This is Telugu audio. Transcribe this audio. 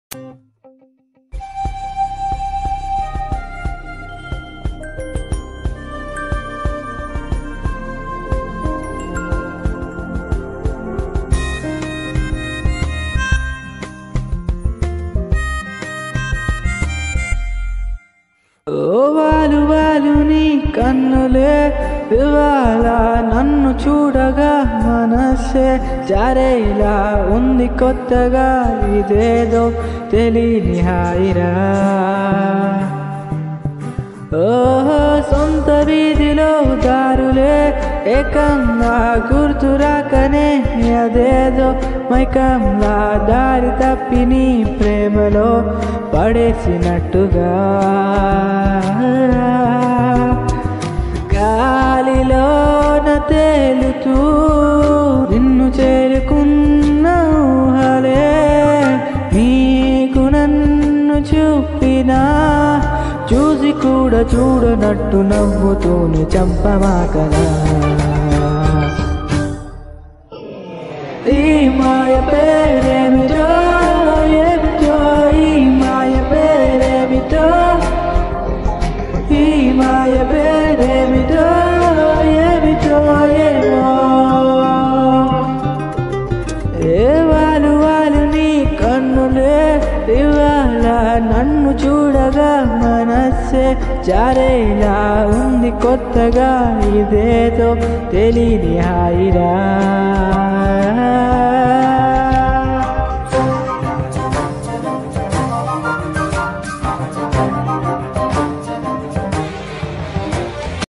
ఓ వాలు వాలు నీ కన్నులే ఇవాళ నన్ను చూడగా మనసే జారేలా ఉంది కొత్తగా ఇదేదో తెలియని హాయిరా ఓహో సొంత వీధిలో దారులే ఏకంగా గుర్తురాకనే అదేదో మైకంలా దారి తప్పి నీ ప్రేమలో పడేసినట్టుగా గాలిలోన తేలుతూ నిన్ను చేరుకున్న ఊహలే నీకు నన్ను చూపినా చూసి కూడా చూడనట్టు నవ్వుతూనే చంపమాకనా ఈ మాయ పేరేమిటో ఏమిటో ఈ మాయ పేరేమిటో ఈ మాయ పేరేమిటో ఏమిటో ఏమో ఏ వాలు వాలు నీ కన్నులే ఇవాళ నన్ను చూడగా మనస్సే జారేలా ఉంది కొత్తగా ఇదేదో తెలియని హాయిరా